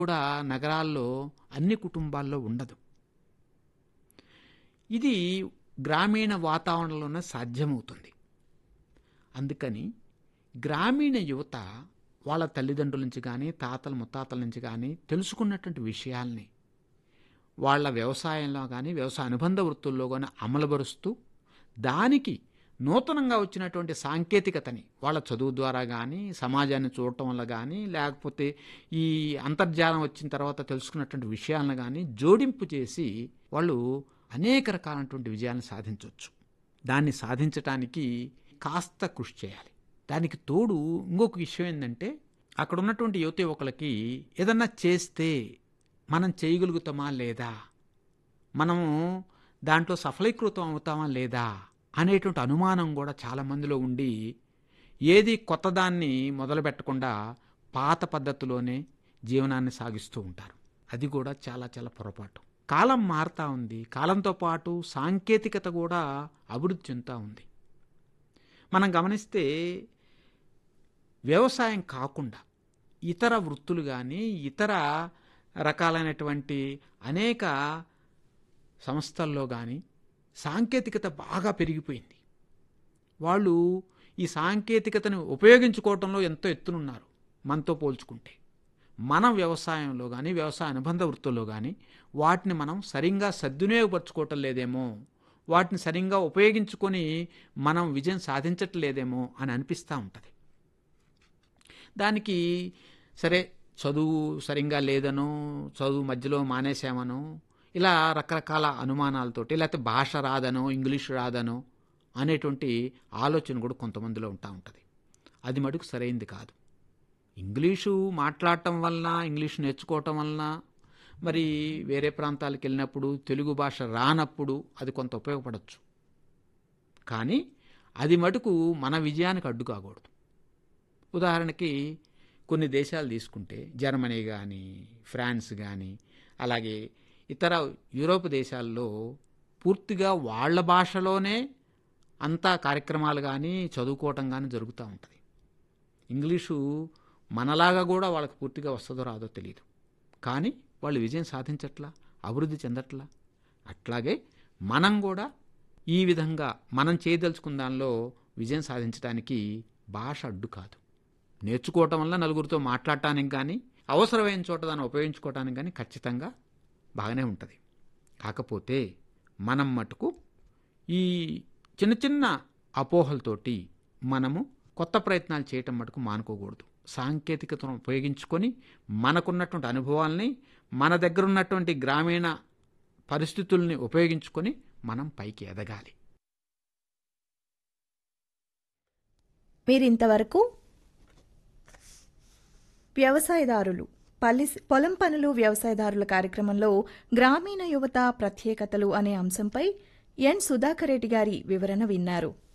కూడా నగరాల్లో అన్ని కుటుంబాల్లో ఉండదు ఇది గ్రామీణ వాతావరణంలోనే సాధ్యమవుతుంది అందుకని గ్రామీణ యువత వాళ్ళ తల్లిదండ్రుల నుంచి కానీ తాతల ముత్తాతల నుంచి కానీ తెలుసుకున్నటువంటి విషయాల్ని వాళ్ళ వ్యవసాయంలో కానీ వ్యవసాయ అనుబంధ వృత్తుల్లో కానీ అమలుపరుస్తూ దానికి నూతనంగా వచ్చినటువంటి సాంకేతికతని వాళ్ళ చదువు ద్వారా కానీ సమాజాన్ని చూడటం వల్ల కానీ లేకపోతే ఈ అంతర్జాలం వచ్చిన తర్వాత తెలుసుకున్నటువంటి విషయాలను కానీ జోడింపు చేసి వాళ్ళు అనేక రకాలైనటువంటి విజయాలను సాధించవచ్చు దాన్ని సాధించటానికి కాస్త కృషి చేయాలి దానికి తోడు ఇంకొక విషయం ఏంటంటే అక్కడ ఉన్నటువంటి యువత యువకులకి ఏదన్నా చేస్తే మనం చేయగలుగుతామా లేదా మనము దాంట్లో సఫలీకృతం అవుతామా లేదా అనేటువంటి అనుమానం కూడా చాలా మందిలో ఉండి ఏది కొత్తదాన్ని మొదలు పెట్టకుండా పాత పద్ధతిలోనే జీవనాన్ని సాగిస్తూ ఉంటారు అది కూడా చాలా చాలా పొరపాటు కాలం మారుతూ ఉంది కాలంతో పాటు సాంకేతికత కూడా అభివృద్ధి చెందుతూ ఉంది మనం గమనిస్తే వ్యవసాయం కాకుండా ఇతర వృత్తులు కానీ ఇతర రకాలైనటువంటి అనేక సంస్థల్లో కానీ సాంకేతికత బాగా పెరిగిపోయింది వాళ్ళు ఈ సాంకేతికతను ఉపయోగించుకోవటంలో ఎంతో ఎత్తునున్నారు మనతో పోల్చుకుంటే మన వ్యవసాయంలో కానీ వ్యవసాయ అనుబంధ వృత్తుల్లో కానీ వాటిని మనం సరిగ్గా సద్వినియోగపరచుకోవటం లేదేమో వాటిని సరిగ్గా ఉపయోగించుకొని మనం విజయం సాధించట్లేదేమో అని అనిపిస్తూ ఉంటుంది దానికి సరే చదువు సరిగ్గా లేదనో చదువు మధ్యలో మానేసామనో ఇలా రకరకాల అనుమానాలతోటి లేకపోతే భాష రాదనో ఇంగ్లీష్ రాదనో అనేటువంటి ఆలోచన కూడా కొంతమందిలో ఉంటా ఉంటుంది అది మటుకు సరైంది కాదు ఇంగ్లీషు మాట్లాడటం వలన ఇంగ్లీష్ నేర్చుకోవటం వలన మరి వేరే ప్రాంతాలకు వెళ్ళినప్పుడు తెలుగు భాష రానప్పుడు అది కొంత ఉపయోగపడవచ్చు కానీ అది మటుకు మన విజయానికి అడ్డు కాకూడదు ఉదాహరణకి కొన్ని దేశాలు తీసుకుంటే జర్మనీ కానీ ఫ్రాన్స్ కానీ అలాగే ఇతర యూరోప్ దేశాల్లో పూర్తిగా వాళ్ళ భాషలోనే అంతా కార్యక్రమాలు కానీ చదువుకోవటం కానీ జరుగుతూ ఉంటుంది ఇంగ్లీషు మనలాగా కూడా వాళ్ళకి పూర్తిగా వస్తుందో రాదో తెలియదు కానీ వాళ్ళు విజయం సాధించట్లా అభివృద్ధి చెందట్లా అట్లాగే మనం కూడా ఈ విధంగా మనం చేయదలుచుకున్న దానిలో విజయం సాధించడానికి భాష అడ్డు కాదు నేర్చుకోవటం వల్ల నలుగురితో మాట్లాడటానికి కానీ అవసరమైన చోట దాన్ని ఉపయోగించుకోవటానికి కానీ ఖచ్చితంగా బాగానే ఉంటుంది కాకపోతే మనం మటుకు ఈ చిన్న చిన్న అపోహలతోటి మనము కొత్త ప్రయత్నాలు చేయటం మటుకు మానుకోకూడదు సాంకేతికతను ఉపయోగించుకొని మనకున్నటువంటి అనుభవాల్ని మన దగ్గర ఉన్నటువంటి గ్రామీణ పరిస్థితుల్ని ఉపయోగించుకొని మనం పైకి ఎదగాలి మీరింతవరకు వ్యవసాయదారులు పల్లి పొలం పనులు వ్యవసాయదారుల కార్యక్రమంలో గ్రామీణ యువత ప్రత్యేకతలు అనే అంశంపై ఎన్ సుధాకర్ రెడ్డి గారి వివరణ విన్నారు